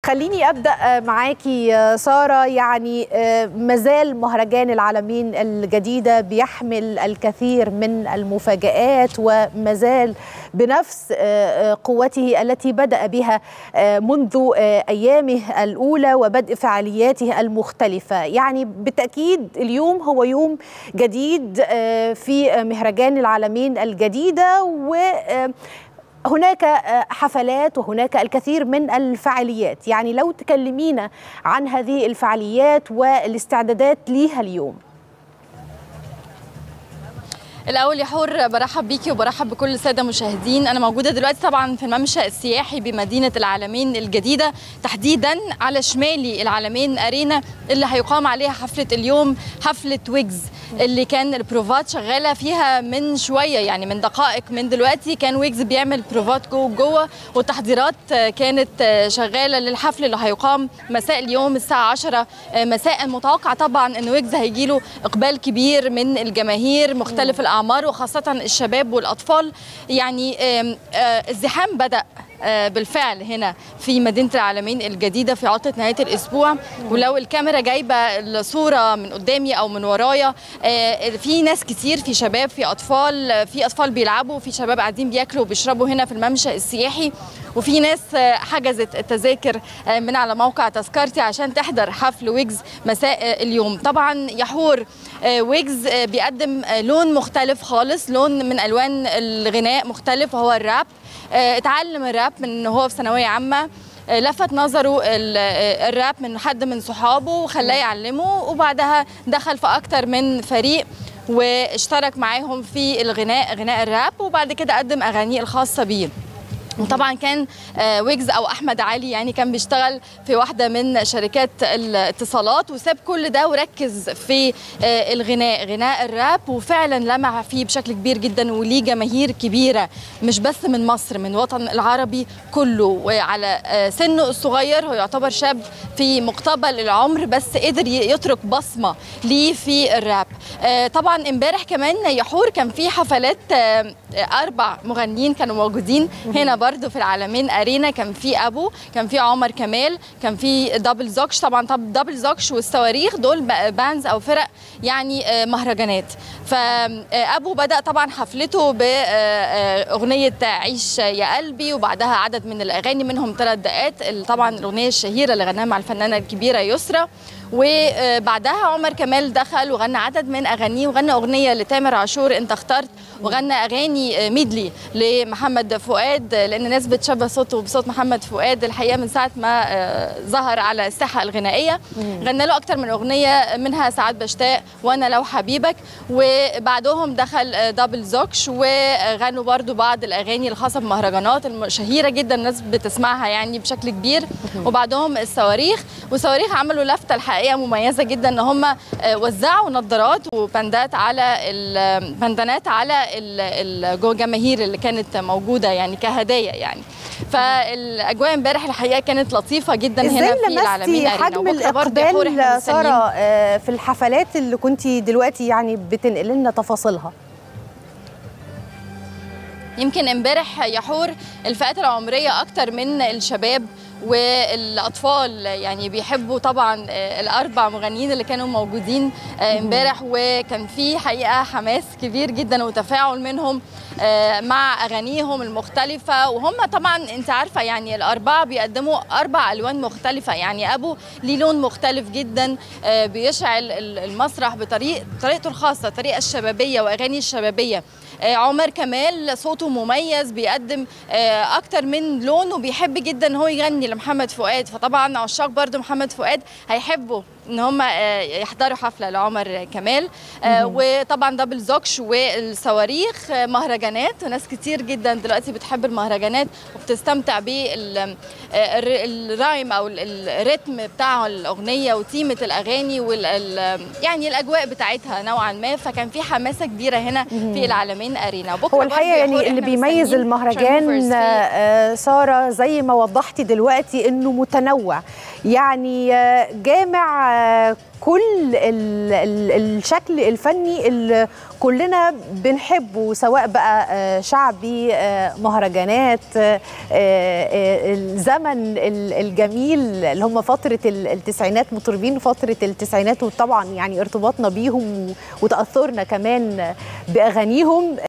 خليني ابدا معاكي ساره يعني مازال مهرجان العالمين الجديده بيحمل الكثير من المفاجات ومازال بنفس قوته التي بدا بها منذ ايامه الاولى وبدء فعالياته المختلفه يعني بالتاكيد اليوم هو يوم جديد في مهرجان العالمين الجديده و هناك حفلات وهناك الكثير من الفعاليات يعني لو تكلمينا عن هذه الفعاليات والاستعدادات ليها اليوم الاول يا حور برحب بيكي وبرحب بكل الساده المشاهدين انا موجوده دلوقتي طبعا في الممشى السياحي بمدينه العالمين الجديده تحديدا على شمالي العالمين ارينا اللي هيقام عليها حفله اليوم حفله ويجز اللي كان البروفات شغاله فيها من شويه يعني من دقائق من دلوقتي كان ويجز بيعمل بروفات جوه جوه والتحضيرات كانت شغاله للحفل اللي هيقام مساء اليوم الساعه 10 مساء متوقع طبعا ان ويجز هيجي له اقبال كبير من الجماهير مختلف الاعمار وخاصه الشباب والاطفال يعني الزحام بدا بالفعل هنا في مدينه العالمين الجديده في عطله نهايه الاسبوع ولو الكاميرا جايبه الصوره من قدامي او من ورايا في ناس كتير في شباب في اطفال في اطفال بيلعبوا في شباب قاعدين بياكلوا وبيشربوا هنا في الممشى السياحي وفي ناس حجزت التذاكر من على موقع تذكرتي عشان تحضر حفل ويجز مساء اليوم طبعا يحور ويجز بيقدم لون مختلف خالص لون من الوان الغناء مختلف وهو الراب اتعلم الراب من هو في ثانويه عامه لفت نظره الراب من حد من صحابه وخلاه يعلمه وبعدها دخل في اكتر من فريق واشترك معاهم في الغناء غناء الراب وبعد كده قدم اغانيه الخاصه بيه وطبعا كان ويجز او احمد علي يعني كان بيشتغل في واحده من شركات الاتصالات وساب كل ده وركز في الغناء غناء الراب وفعلا لمع فيه بشكل كبير جدا وليه جماهير كبيره مش بس من مصر من الوطن العربي كله وعلى سنه الصغير هو يعتبر شاب في مقتبل العمر بس قدر يترك بصمه ليه في الراب طبعا امبارح كمان يحور كان في حفلات اربع مغنيين كانوا موجودين هنا برضو في العالمين ارينا كان في ابو كان في عمر كمال كان في دبل زوكش طبعا طب دبل زوكش والصواريخ دول بانز او فرق يعني مهرجانات فابو بدا طبعا حفلته باغنيه عيش يا قلبي وبعدها عدد من الاغاني منهم ثلاث دقات طبعا الاغنيه الشهيره اللي غناها مع الفنانه الكبيره يسرا وبعدها عمر كمال دخل وغنى عدد من اغانيه وغنى اغنيه لتامر عاشور انت اخترت وغنى اغاني ميدلي لمحمد فؤاد لان الناس بتشبه صوته بصوت محمد فؤاد الحقيقه من ساعه ما ظهر على الساحه الغنائيه غنى له اكتر من اغنيه منها ساعات بشتاق وانا لو حبيبك وبعدهم دخل دبل زوكش وغنوا برضو بعض الاغاني الخاصه بمهرجانات الشهيره جدا الناس بتسمعها يعني بشكل كبير وبعدهم الصواريخ والصواريخ عملوا لفته الحقيقه مميزه جدا ان هم وزعوا نظارات وبندات على البندانات على الجماهير اللي كانت موجوده يعني كهدايا يعني فالاجواء امبارح الحقيقه كانت لطيفه جدا هنا في العالمين حجم الاقبال ساره في الحفلات اللي كنت دلوقتي يعني بتنقل لنا تفاصيلها يمكن امبارح يحور الفئات العمريه اكتر من الشباب والاطفال يعني بيحبوا طبعا الاربع مغنيين اللي كانوا موجودين امبارح وكان في حقيقه حماس كبير جدا وتفاعل منهم مع اغانيهم المختلفه وهم طبعا انت عارفه يعني الاربعه بيقدموا اربع الوان مختلفه يعني ابو ليه لون مختلف جدا بيشعل المسرح بطريقه طريقته الخاصه الطريقه الشبابيه واغاني الشبابيه عمر كمال صوته مميز بيقدم اكتر من لون وبيحب جدا ان هو يغني لمحمد فؤاد فطبعا عشاق برضو محمد فؤاد هيحبوا ان هم يحضروا حفله لعمر كمال وطبعا دبل زوكش والصواريخ مهرجانات وناس كتير جدا دلوقتي بتحب المهرجانات وبتستمتع بالرايم او الريتم بتاع الاغنيه وتيمه الاغاني وال يعني الاجواء بتاعتها نوعا ما فكان في حماسه كبيره هنا في العالمين ارينا هو الحقيقه يعني اللي بيميز المهرجان ساره زي ما وضحتي دلوقتي انه متنوع يعني جامع كل ال ال الشكل الفني اللي كلنا بنحبه سواء بقى شعبي مهرجانات الزمن الجميل اللي هم فترة التسعينات مطربين فترة التسعينات وطبعا يعني ارتباطنا بيهم وتأثرنا كمان بأغانيهم